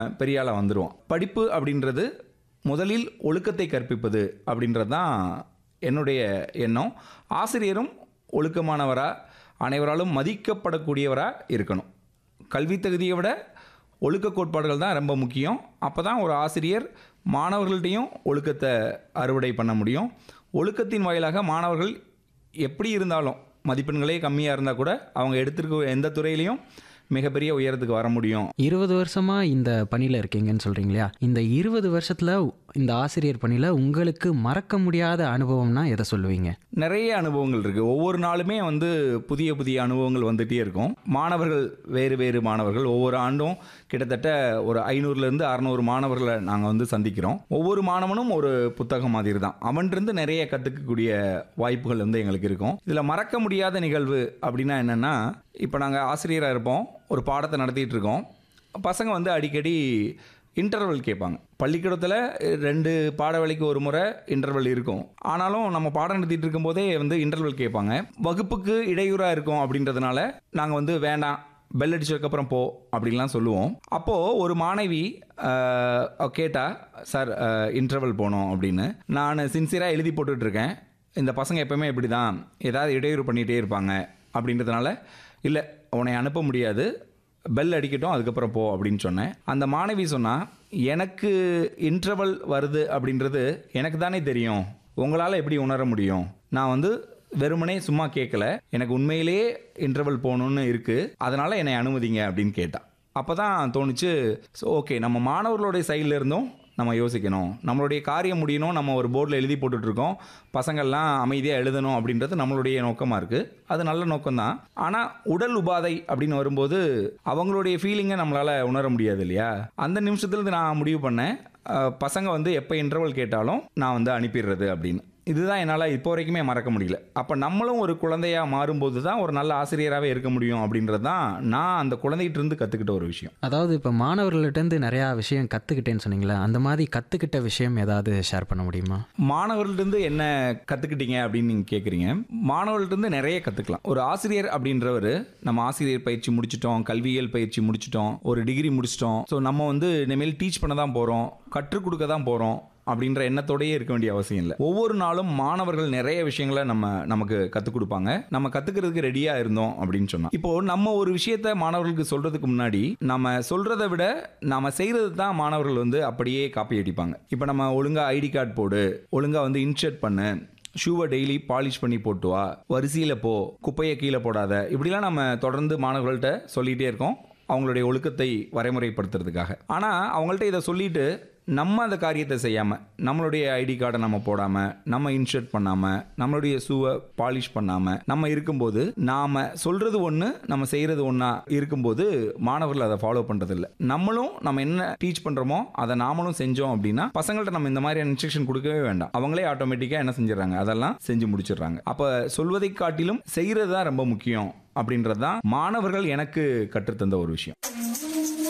பெரிய ஆளாக வந்துடுவோம் படிப்பு அப்படின்றது முதலில் ஒழுக்கத்தை கற்பிப்பது அப்படின்றது தான் என்னுடைய எண்ணம் ஆசிரியரும் ஒழுக்கமானவராக அனைவராலும் மதிக்கப்படக்கூடியவராக இருக்கணும் கல்வி தகுதியை விட ஒழுக்க கோட்பாடுகள் தான் ரொம்ப முக்கியம் அப்போ தான் ஒரு ஆசிரியர் மாணவர்கள்ட்டையும் ஒழுக்கத்தை அறுவடை பண்ண முடியும் ஒழுக்கத்தின் வாயிலாக மாணவர்கள் எப்படி இருந்தாலும் மதிப்பெண்களே கம்மியாக இருந்தால் கூட அவங்க எடுத்திருக்க எந்த துறையிலையும் மிகப்பெரிய உயரத்துக்கு வர முடியும் இருபது வருஷமா இந்த பணியில் இருக்கீங்கன்னு சொல்றீங்க இல்லையா இந்த இருபது வருஷத்துல இந்த ஆசிரியர் பணியில் உங்களுக்கு மறக்க முடியாத அனுபவம்னா எதை சொல்லுவீங்க நிறைய அனுபவங்கள் இருக்குது ஒவ்வொரு நாளுமே வந்து புதிய புதிய அனுபவங்கள் வந்துகிட்டே இருக்கும் மாணவர்கள் வேறு வேறு மாணவர்கள் ஒவ்வொரு ஆண்டும் கிட்டத்தட்ட ஒரு ஐநூறுலேருந்து அறநூறு மாணவர்களை நாங்கள் வந்து சந்திக்கிறோம் ஒவ்வொரு மாணவனும் ஒரு புத்தகம் மாதிரி தான் அவன்கிட்ட நிறைய கற்றுக்கக்கூடிய வாய்ப்புகள் வந்து எங்களுக்கு இருக்கும் இதில் மறக்க முடியாத நிகழ்வு அப்படின்னா என்னென்னா இப்போ நாங்கள் ஆசிரியராக இருப்போம் ஒரு பாடத்தை நடத்திட்டு இருக்கோம் பசங்க வந்து அடிக்கடி இன்டர்வல் கேட்பாங்க பள்ளிக்கூடத்தில் ரெண்டு பாட வேளைக்கு ஒரு முறை இன்டர்வல் இருக்கும் ஆனாலும் நம்ம பாடம் நடத்திட்டு இருக்கும்போதே வந்து இன்டர்வல் கேட்பாங்க வகுப்புக்கு இடையூறாக இருக்கும் அப்படின்றதுனால நாங்கள் வந்து வேண்டாம் பெல் அடிச்சதுக்கப்புறம் போ அப்படின்லாம் சொல்லுவோம் அப்போது ஒரு மாணவி ஆஹ், கேட்டா சார் இன்டர்வல் போனோம் அப்படின்னு நான் சின்சியராக எழுதி போட்டுட்ருக்கேன் இந்த பசங்க எப்பவுமே இப்படி தான் ஏதாவது இடையூறு பண்ணிகிட்டே இருப்பாங்க அப்படின்றதுனால இல்லை உன்னை அனுப்ப முடியாது பெல் அடிக்கட்டும் அதுக்கப்புறம் போ அப்படின்னு சொன்னேன் அந்த மாணவி சொன்னா எனக்கு இன்டர்வல் வருது அப்படின்றது எனக்கு தானே தெரியும் உங்களால் எப்படி உணர முடியும் நான் வந்து வெறுமனே சும்மா கேட்கல எனக்கு உண்மையிலேயே இன்டர்வல் போகணுன்னு இருக்குது அதனால் என்னை அனுமதிங்க அப்படின்னு கேட்டா அப்போ தான் தோணுச்சு ஸோ ஓகே நம்ம மாணவர்களுடைய சைடில் இருந்தும் நம்ம யோசிக்கணும் நம்மளுடைய காரியம் முடியணும் நம்ம ஒரு போர்டில் எழுதி போட்டுட்ருக்கோம் பசங்கள்லாம் அமைதியாக எழுதணும் அப்படின்றது நம்மளுடைய நோக்கமாக இருக்குது அது நல்ல நோக்கம்தான் ஆனால் உடல் உபாதை அப்படின்னு வரும்போது அவங்களுடைய ஃபீலிங்கை நம்மளால் உணர முடியாது இல்லையா அந்த நிமிஷத்துலேருந்து நான் முடிவு பண்ணேன் அஹ், பசங்க வந்து எப்போ இன்டர்வல் கேட்டாலும் நான் வந்து அனுப்பிடுறது அப்படின்னு இதுதான் என்னால் இப்போ வரைக்குமே மறக்க முடியல அப்போ நம்மளும் ஒரு குழந்தையாக மாறும்போது தான் ஒரு நல்ல ஆசிரியராகவே இருக்க முடியும் அப்படின்றது தான் நான் அந்த குழந்தைகிட்ட இருந்து கற்றுக்கிட்ட ஒரு விஷயம் அதாவது இப்போ மாணவர்கள்ட்டேருந்து நிறையா விஷயம் கற்றுக்கிட்டேன்னு சொன்னீங்களே அந்த மாதிரி கற்றுக்கிட்ட விஷயம் ஏதாவது ஷேர் பண்ண முடியுமா மாணவர்கள்ட்டேருந்து என்ன கற்றுக்கிட்டீங்க அப்படின்னு நீங்கள் கேட்குறீங்க மாணவர்கள்ட்டேருந்து நிறைய கற்றுக்கலாம் ஒரு ஆசிரியர் அப்படின்றவர் நம்ம ஆசிரியர் பயிற்சி முடிச்சிட்டோம் கல்வியியல் பயிற்சி முடிச்சிட்டோம் ஒரு டிகிரி முடிச்சிட்டோம் ஸோ நம்ம வந்து இனிமேல் டீச் பண்ண தான் போகிறோம் கற்றுக் கொடுக்க தான் போகிறோம் அப்படின்ற எண்ணத்தோடயே இருக்க வேண்டிய அவசியம் இல்லை ஒவ்வொரு நாளும் மாணவர்கள் நிறைய விஷயங்களை நம்ம நமக்கு கற்றுக் கொடுப்பாங்க நம்ம கற்றுக்கிறதுக்கு ரெடியாக இருந்தோம் அப்படின்னு சொன்னோம் இப்போ நம்ம ஒரு விஷயத்த மாணவர்களுக்கு சொல்றதுக்கு முன்னாடி நம்ம சொல்றதை விட நாம செய்யறது தான் மாணவர்கள் வந்து அப்படியே காப்பி அடிப்பாங்க இப்போ நம்ம ஒழுங்கா ஐடி கார்டு போடு ஒழுங்கா வந்து இன்ஷர்ட் பண்ணு ஷூவை டெய்லி பாலிஷ் பண்ணி போட்டு வா வரிசையில் போ குப்பையை கீழே போடாத இப்படிலாம் நம்ம தொடர்ந்து மாணவர்கள்ட்ட சொல்லிகிட்டே இருக்கோம் அவங்களுடைய ஒழுக்கத்தை வரைமுறைப்படுத்துறதுக்காக ஆனால் அவங்கள்ட்ட இதை சொல்லிட்டு நம்ம அந்த காரியத்தை செய்யாமல் நம்மளுடைய ஐடி கார்டை நம்ம போடாமல் நம்ம இன்ஷர்ட் பண்ணாமல் நம்மளுடைய ஷூவை பாலிஷ் பண்ணாமல் நம்ம இருக்கும்போது நாம் சொல்கிறது ஒன்று நம்ம செய்கிறது ஒன்றா இருக்கும்போது மாணவர்கள் அதை ஃபாலோ பண்ணுறதில்ல நம்மளும் நம்ம என்ன டீச் பண்ணுறோமோ அதை நாமளும் செஞ்சோம் அப்படின்னா பசங்கள்ட்ட நம்ம இந்த மாதிரியான இன்ஸ்ட்ரக்ஷன் கொடுக்கவே வேண்டாம் அவங்களே ஆட்டோமேட்டிக்காக என்ன செஞ்சிடறாங்க அதெல்லாம் செஞ்சு முடிச்சிடுறாங்க அப்போ சொல்வதை காட்டிலும் செய்கிறது தான் ரொம்ப முக்கியம் அப்படின்றது தான் மாணவர்கள் எனக்கு கற்றுத்தந்த ஒரு விஷயம்